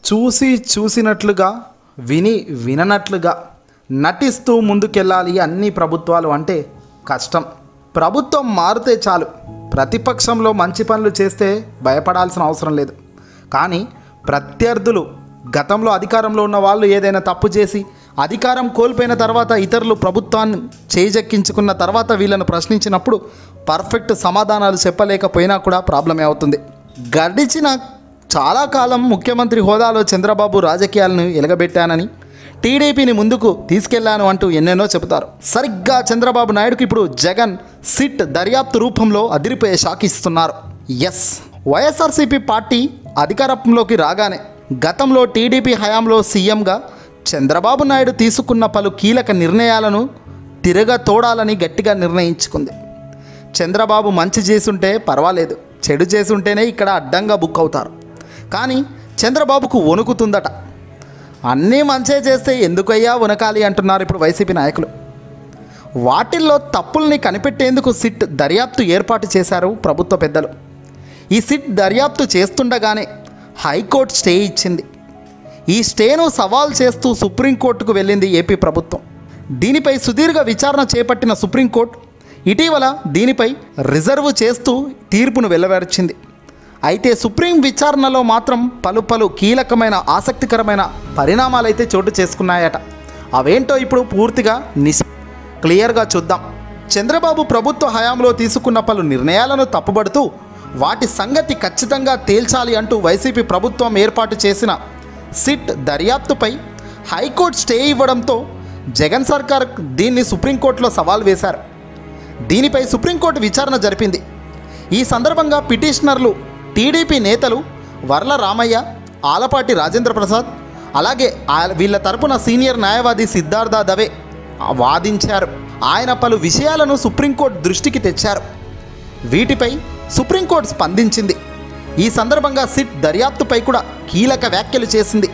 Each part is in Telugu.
చూసి చూసినట్లుగా విని విననట్లుగా నటిస్తూ ముందుకెళ్ళాలి అన్ని ప్రభుత్వాలు అంటే కష్టం ప్రభుత్వం మారితే చాలు ప్రతిపక్షంలో మంచి పనులు చేస్తే భయపడాల్సిన అవసరం లేదు కానీ ప్రత్యర్థులు గతంలో అధికారంలో ఉన్న వాళ్ళు ఏదైనా తప్పు చేసి అధికారం కోల్పోయిన తర్వాత ఇతరులు ప్రభుత్వాన్ని చేజెక్కించుకున్న తర్వాత వీళ్ళను ప్రశ్నించినప్పుడు పర్ఫెక్ట్ సమాధానాలు చెప్పలేకపోయినా కూడా ప్రాబ్లమే అవుతుంది గడిచిన చాలా కాలం ముఖ్యమంత్రి హోదాలో చంద్రబాబు రాజకీయాలను ఎలగబెట్టానని టీడీపీని ముందుకు తీసుకెళ్లాను అంటూ ఎన్నెన్నో చెబుతారు సరిగ్గా చంద్రబాబు నాయుడుకి ఇప్పుడు జగన్ సిట్ దర్యాప్తు రూపంలో అదిరిపోయే షాక్ ఇస్తున్నారు ఎస్ వైఎస్ఆర్సీపీ పార్టీ అధికారంలోకి రాగానే గతంలో టీడీపీ హయాంలో సీఎంగా చంద్రబాబు నాయుడు తీసుకున్న పలు కీలక నిర్ణయాలను తిరగ తోడాలని గట్టిగా నిర్ణయించుకుంది చంద్రబాబు మంచి చేసుంటే పర్వాలేదు చెడు చేసుంటేనే ఇక్కడ అడ్డంగా బుక్ అవుతారు కానీ చంద్రబాబుకు వణుకుతుందట అన్నీ మంచే చేస్తే ఎందుకయ్యా వనకాలి అంటున్నారు ఇప్పుడు వైసీపీ నాయకులు వాటిల్లో తప్పుల్ని కనిపెట్టేందుకు సిట్ దర్యాప్తు ఏర్పాటు చేశారు ప్రభుత్వ పెద్దలు ఈ సిట్ దర్యాప్తు చేస్తుండగానే హైకోర్టు స్టే ఇచ్చింది ఈ స్టేను సవాల్ చేస్తూ సుప్రీంకోర్టుకు వెళ్ళింది ఏపీ ప్రభుత్వం దీనిపై సుదీర్ఘ విచారణ చేపట్టిన సుప్రీంకోర్టు ఇటీవల దీనిపై రిజర్వ్ చేస్తూ తీర్పును వెలువరించింది అయితే సుప్రీం విచారణలో మాత్రం పలు పలు కీలకమైన ఆసక్తికరమైన పరిణామాలైతే చోటు చేసుకున్నాయట అవేంటో ఇప్పుడు పూర్తిగా నిస్ క్లియర్గా చూద్దాం చంద్రబాబు ప్రభుత్వ హయాంలో తీసుకున్న పలు నిర్ణయాలను తప్పుబడుతూ వాటి సంగతి ఖచ్చితంగా తేల్చాలి అంటూ వైసీపీ ప్రభుత్వం ఏర్పాటు చేసిన సిట్ దర్యాప్తుపై హైకోర్టు స్టే ఇవ్వడంతో జగన్ సర్కార్ దీన్ని సుప్రీంకోర్టులో సవాల్ వేశారు దీనిపై సుప్రీంకోర్టు విచారణ జరిపింది ఈ సందర్భంగా పిటిషనర్లు టీడీపీ నేతలు వర్ల రామయ్య ఆలపాటి రాజేంద్ర ప్రసాద్ అలాగే ఆ- వీళ్ళ తరపున సీనియర్ న్యాయవాది సిద్ధార్థ దవే వాదించారు ఆయన పలు విషయాలను సుప్రీంకోర్టు దృష్టికి తెచ్చారు వీటిపై సుప్రీంకోర్టు స్పందించింది ఈ సందర్భంగా సిట్ దర్యాప్తుపై కూడా కీలక వ్యాఖ్యలు చేసింది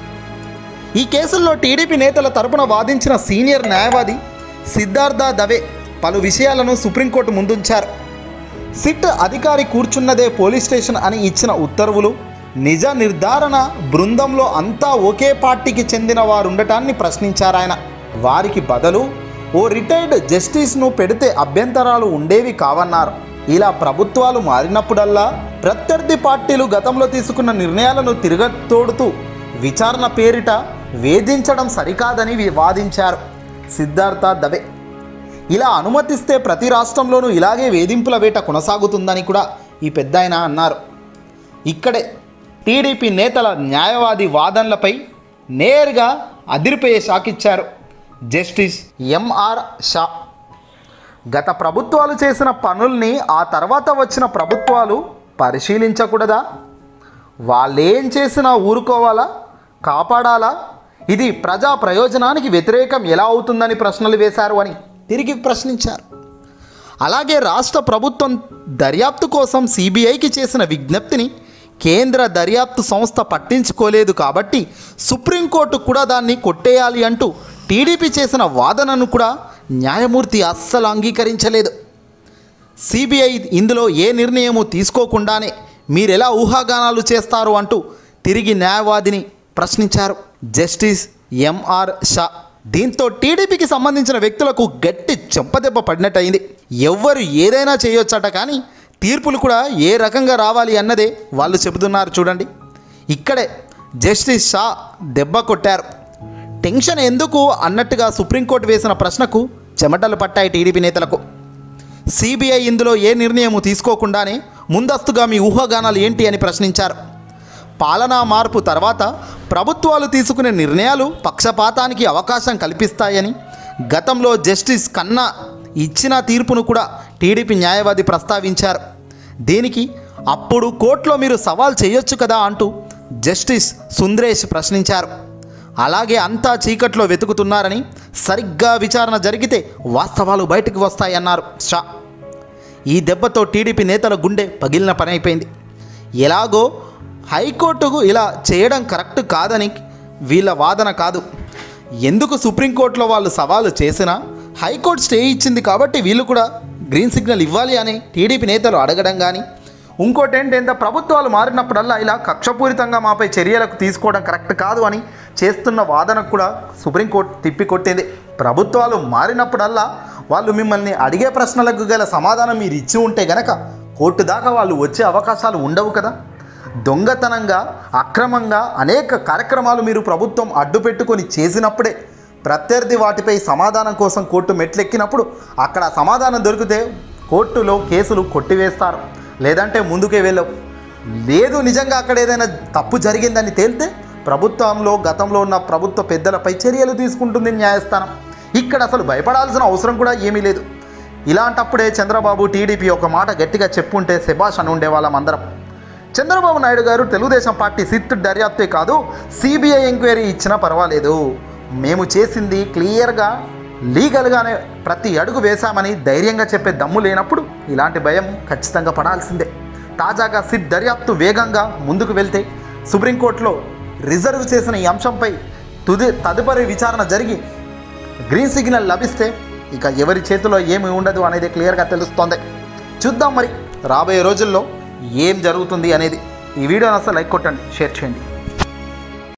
ఈ కేసుల్లో టీడీపీ నేతల తరపున వాదించిన సీనియర్ న్యాయవాది సిద్ధార్థ దవే పలు విషయాలను సుప్రీంకోర్టు ముందుంచారు సిట్ అధికారి కూర్చున్నదే పోలీస్ స్టేషన్ అని ఇచ్చిన ఉత్తర్వులు నిజ నిర్ధారణ బృందంలో అంతా ఒకే పార్టీకి చెందిన వారు ఉండటాన్ని ప్రశ్నించారాయన వారికి బదులు ఓ రిటైర్డ్ జస్టిస్ను పెడితే అభ్యంతరాలు ఉండేవి కావన్నారు ఇలా ప్రభుత్వాలు మారినప్పుడల్లా ప్రత్యర్థి పార్టీలు గతంలో తీసుకున్న నిర్ణయాలను తిరగతోడుతూ విచారణ పేరిట వేధించడం సరికాదని వి- వాదించారు సిద్ధార్థ దవే ఇలా అనుమతిస్తే ప్రతి రాష్ట్రంలోనూ ఇలాగే వేధింపుల వేట కొనసాగుతుందని కూడా ఈ పెద్ద అన్నారు ఇక్కడే టీడీపీ నేతల న్యాయవాది వాదనలపై నేరుగా అదిరిపోయే షాకిచ్చారు జస్టిస్ ఎంఆర్ షా గత ప్రభుత్వాలు చేసిన పనుల్ని ఆ తర్వాత వచ్చిన ప్రభుత్వాలు పరిశీలించకూడదా వాళ్ళేం చేసినా ఊరుకోవాలా కాపాడాలా ఇది ప్రజా ప్రయోజనానికి వ్యతిరేకం ఎలా అవుతుందని ప్రశ్నలు వేశారు అని తిరిగి ప్రశ్నించారు అలాగే రాష్ట్ర ప్రభుత్వం దర్యాప్తు కోసం సిబిఐకి చేసిన విజ్ఞప్తిని కేంద్ర దర్యాప్తు సంస్థ పట్టించుకోలేదు కాబట్టి సుప్రీంకోర్టు కూడా దాన్ని కొట్టేయాలి అంటూ టీడీపీ చేసిన వాదనను కూడా న్యాయమూర్తి అస్సలు అంగీకరించలేదు సిబిఐ ఇందులో ఏ నిర్ణయము తీసుకోకుండానే మీరెలా ఊహాగానాలు చేస్తారు అంటూ తిరిగి న్యాయవాదిని ప్రశ్నించారు జస్టిస్ ఎంఆర్ షా దీంతో టీడీపీకి సంబంధించిన వ్యక్తులకు గట్టి చెంపదెబ్బ పడినట్టయింది ఎవ్వరు ఏదైనా చేయొచ్చట కానీ తీర్పులు కూడా ఏ రకంగా రావాలి అన్నదే వాళ్ళు చెబుతున్నారు చూడండి ఇక్కడే జస్టిస్ షా దెబ్బ కొట్టారు టెన్షన్ ఎందుకు అన్నట్టుగా సుప్రీంకోర్టు వేసిన ప్రశ్నకు చెమటలు పట్టాయి టీడీపీ నేతలకు సిబిఐ ఇందులో ఏ నిర్ణయము తీసుకోకుండానే ముందస్తుగా మీ ఊహాగానాలు ఏంటి అని ప్రశ్నించారు పాలనా మార్పు తర్వాత ప్రభుత్వాలు తీసుకునే నిర్ణయాలు పక్షపాతానికి అవకాశం కల్పిస్తాయని గతంలో జస్టిస్ కన్నా ఇచ్చిన తీర్పును కూడా టీడీపీ న్యాయవాది ప్రస్తావించారు దీనికి అప్పుడు కోర్టులో మీరు సవాల్ చేయొచ్చు కదా అంటూ జస్టిస్ సుందరేష్ ప్రశ్నించారు అలాగే అంతా చీకట్లో వెతుకుతున్నారని సరిగ్గా విచారణ జరిగితే వాస్తవాలు బయటకు వస్తాయన్నారు షా ఈ దెబ్బతో టీడీపీ నేతల గుండె పగిలిన పని అయిపోయింది ఎలాగో హైకోర్టుకు ఇలా చేయడం కరెక్ట్ కాదని వీళ్ళ వాదన కాదు ఎందుకు సుప్రీంకోర్టులో వాళ్ళు సవాలు చేసినా హైకోర్టు స్టే ఇచ్చింది కాబట్టి వీళ్ళు కూడా గ్రీన్ సిగ్నల్ ఇవ్వాలి అని టీడీపీ నేతలు అడగడం కానీ ఇంకోటి ఏంటంటే ప్రభుత్వాలు మారినప్పుడల్లా ఇలా కక్షపూరితంగా మాపై చర్యలకు తీసుకోవడం కరెక్ట్ కాదు అని చేస్తున్న వాదనకు కూడా సుప్రీంకోర్టు తిప్పి కొట్టింది ప్రభుత్వాలు మారినప్పుడల్లా వాళ్ళు మిమ్మల్ని అడిగే ప్రశ్నలకు గల సమాధానం మీరు ఇచ్చి ఉంటే గనక కోర్టు దాకా వాళ్ళు వచ్చే అవకాశాలు ఉండవు కదా దొంగతనంగా అక్రమంగా అనేక కార్యక్రమాలు మీరు ప్రభుత్వం అడ్డుపెట్టుకొని చేసినప్పుడే ప్రత్యర్థి వాటిపై సమాధానం కోసం కోర్టు మెట్లెక్కినప్పుడు అక్కడ సమాధానం దొరికితే కోర్టులో కేసులు కొట్టివేస్తారు లేదంటే ముందుకే వెళ్ళవు లేదు నిజంగా అక్కడ ఏదైనా తప్పు జరిగిందని తేలితే ప్రభుత్వంలో గతంలో ఉన్న ప్రభుత్వ పెద్దలపై చర్యలు తీసుకుంటుంది న్యాయస్థానం ఇక్కడ అసలు భయపడాల్సిన అవసరం కూడా ఏమీ లేదు ఇలాంటప్పుడే చంద్రబాబు టీడీపీ ఒక మాట గట్టిగా చెప్పుంటే శభాష్ అని ఉండేవాళ్ళం అందరం చంద్రబాబు నాయుడు గారు తెలుగుదేశం పార్టీ సిట్ దర్యాప్తే కాదు సిబిఐ ఎంక్వైరీ ఇచ్చినా పర్వాలేదు మేము చేసింది క్లియర్గా లీగల్గానే ప్రతి అడుగు వేశామని ధైర్యంగా చెప్పే దమ్ము లేనప్పుడు ఇలాంటి భయం ఖచ్చితంగా పడాల్సిందే తాజాగా సిట్ దర్యాప్తు వేగంగా ముందుకు వెళ్తే సుప్రీంకోర్టులో రిజర్వ్ చేసిన ఈ అంశంపై తుది తదుపరి విచారణ జరిగి గ్రీన్ సిగ్నల్ లభిస్తే ఇక ఎవరి చేతిలో ఏమి ఉండదు అనేది క్లియర్గా తెలుస్తోంది చూద్దాం మరి రాబోయే రోజుల్లో ఏం జరుగుతుంది అనేది ఈ వీడియోని అసలు లైక్ కొట్టండి షేర్ చేయండి